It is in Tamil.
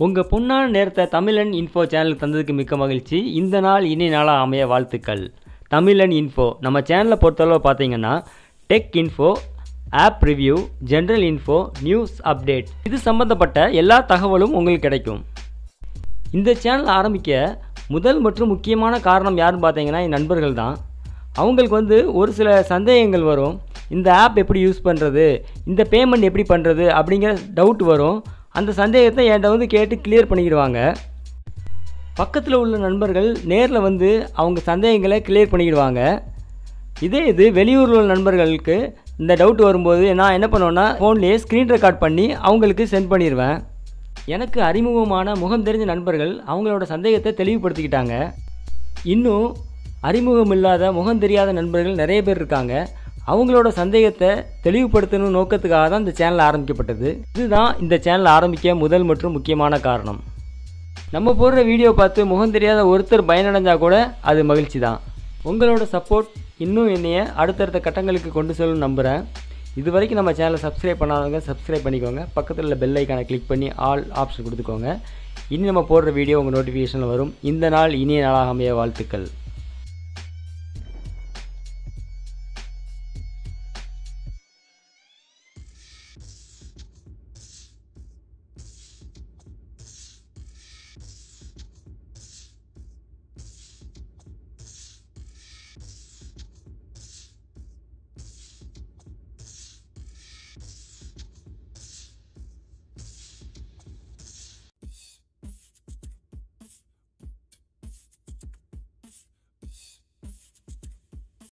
உங்கள் பொன்னான நேரத்தை தமிழன் இன்ஃபோ சேனலுக்கு தந்ததுக்கு மிக்க மகிழ்ச்சி இந்த நாள் இனி நாளாக அமைய வாழ்த்துக்கள் தமிழன் இன்ஃபோ நம்ம சேனலை பொறுத்தளவு பார்த்தீங்கன்னா tech info app review general info news update இது சம்மந்தப்பட்ட எல்லா தகவலும் உங்களுக்கு கிடைக்கும் இந்த சேனல் ஆரம்பிக்க முதல் மற்றும் முக்கியமான காரணம் யாருன்னு பார்த்தீங்கன்னா என் நண்பர்கள் தான் அவங்களுக்கு வந்து ஒரு சில சந்தேகங்கள் வரும் இந்த ஆப் எப்படி யூஸ் பண்ணுறது இந்த பேமெண்ட் எப்படி பண்ணுறது அப்படிங்கிற டவுட் வரும் அந்த சந்தேகத்தை என்கிட்ட வந்து கேட்டு கிளியர் பண்ணிக்கிடுவாங்க பக்கத்தில் உள்ள நண்பர்கள் நேரில் வந்து அவங்க சந்தேகங்களை கிளியர் பண்ணிக்கிடுவாங்க இதே இது வெளியூரில் உள்ள நண்பர்களுக்கு இந்த டவுட் வரும்போது நான் என்ன பண்ணுவேன்னா ஃபோன்லேயே ஸ்க்ரீன் ரெக்கார்ட் பண்ணி அவங்களுக்கு சென்ட் பண்ணிடுவேன் எனக்கு அறிமுகமான முகம் தெரிஞ்ச நண்பர்கள் அவங்களோட சந்தேகத்தை தெளிவுபடுத்திக்கிட்டாங்க இன்னும் அறிமுகம் இல்லாத முகம் தெரியாத நண்பர்கள் நிறைய பேர் இருக்காங்க அவங்களோட சந்தேகத்தை தெளிவுபடுத்தணும் நோக்கத்துக்காக தான் இந்த சேனல் ஆரம்பிக்கப்பட்டது இதுதான் இந்த சேனல் ஆரம்பிக்க முதல் மற்றும் முக்கியமான காரணம் நம்ம போடுற வீடியோ பார்த்து முகம் தெரியாத ஒருத்தர் பயனடைஞ்சா கூட அது மகிழ்ச்சி தான் உங்களோட சப்போர்ட் இன்னும் என்னைய அடுத்தடுத்த கட்டங்களுக்கு கொண்டு செல்லும் நம்புகிறேன் இது வரைக்கும் நம்ம சேனலை சப்ஸ்கிரைப் பண்ணாதவங்க சப்ஸ்கிரைப் பண்ணிக்கோங்க பக்கத்தில் உள்ள பெல் ஐக்கானை கிளிக் பண்ணி ஆல் ஆப்ஷன் கொடுத்துக்கோங்க இனி நம்ம போடுற வீடியோ உங்கள் நோட்டிஃபிகேஷனில் வரும் இந்த நாள் இனிய நாளாக அமைய வாழ்த்துக்கள்